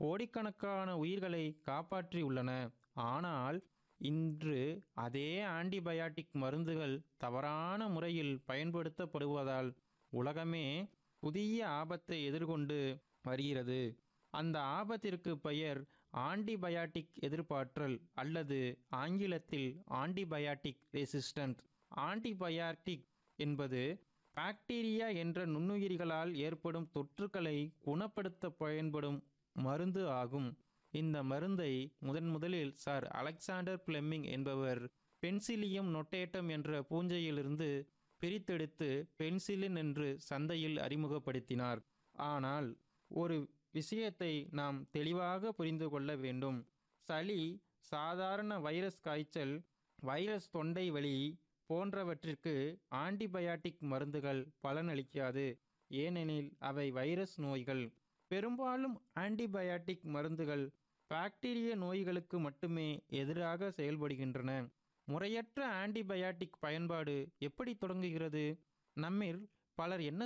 கோடிக்கணக்கான உயிர்களை காப்பாற்றியுள்ளன ஆனால் இன்று அதே ஆன்டிபயாட்டிக் மருந்துகள் தவறான முறையில் பயன்படுத்தப்படுவதால் உலகமே புதிய ஆபத்தை எதிர்கொண்டு வருகிறது அந்த ஆபத்திற்கு பெயர் ஆன்டிபயாட்டிக் எதிர்ப்பாற்றல் அல்லது ஆங்கிலத்தில் ஆன்டிபயாட்டிக் ரெசிஸ்டன்ட் ஆன்டிபயாட்டிக் என்பது பாக்டீரியா என்ற நுண்ணுயிரிகளால் ஏற்படும் தொற்றுக்களை குணப்படுத்த பயன்படும் மருந்து ஆகும் இந்த மருந்தை முதன் முதலில் சார் அலெக்சாண்டர் பிளெமிங் என்பவர் பென்சிலியம் நொட்டேட்டம் என்ற பூஞ்சையிலிருந்து பிரித்தெடுத்து பென்சிலின் என்று சந்தையில் அறிமுகப்படுத்தினார் ஆனால் ஒரு விஷயத்தை நாம் தெளிவாக புரிந்து கொள்ள வேண்டும் சளி சாதாரண வைரஸ் காய்ச்சல் வைரஸ் தொண்டை வலி போன்றவற்றிற்கு ஆன்டிபயாட்டிக் மருந்துகள் பலனளிக்காது ஏனெனில் அவை வைரஸ் நோய்கள் பெரும்பாலும் ஆன்டிபயாட்டிக் மருந்துகள் பாக்டீரிய நோய்களுக்கு மட்டுமே எதிராக செயல்படுகின்றன முறையற்ற ஆன்டிபயாட்டிக் பயன்பாடு எப்படி தொடங்குகிறது நம்மில் பலர் என்ன